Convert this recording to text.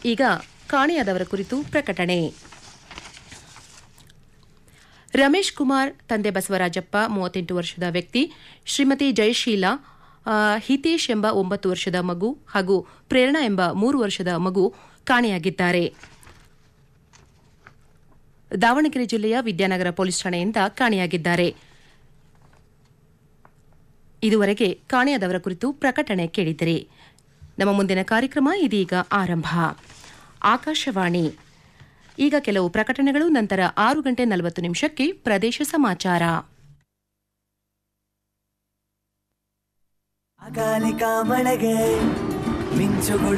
ಈಗ ಕಾಣೆಯಾದವರ ಕುರಿತು ಪ್ರಕಟಣೆ ರಮೇಶ್ ಕುಮಾರ್ ತಂದೆ ಬಸವರಾಜಪ್ಪ ಮೂವತ್ತೆಂಟು ವರ್ಷದ ವ್ಯಕ್ತಿ ಶ್ರೀಮತಿ ಜಯಶೀಲ ಆ, ಹಿತೇಶ್ ಎಂಬ ಒಂಬತ್ತು ವರ್ಷದ ಮಗು ಹಾಗೂ ಪ್ರೇರಣಾ ಎಂಬ ಮೂರು ವರ್ಷದ ಮಗು ಕಾಣೆಯಾಗಿದ್ದಾರೆ ದಾವಣಗೆರೆ ಜಿಲ್ಲೆಯ ವಿದ್ಯಾನಗರ ಪೊಲೀಸ್ ಠಾಣೆಯಿಂದ ಕಾಣೆಯಾಗಿದ್ದಾರೆ ಇದುವರೆಗೆ ಕಾಣೆಯಾದವರ ಕುರಿತು ಪ್ರಕಟಣೆ ಕೇಳಿದಿರಿ ನಮ್ಮ ಮುಂದಿನ ಕಾರ್ಯಕ್ರಮ ಇದೀಗ ಆರಂಭ ಆಕಾಶವಾಣಿ ಈಗ ಕೆಲವು ಪ್ರಕಟಣೆಗಳು ನಂತರ ಆರು ಗಂಟೆ ನಲವತ್ತು ನಿಮಿಷಕ್ಕೆ ಪ್ರದೇಶ ಸಮಾಚಾರ ಅಕಾಲಿಕ ಮಳೆಗೆ ಮಿಂಚುಗಳು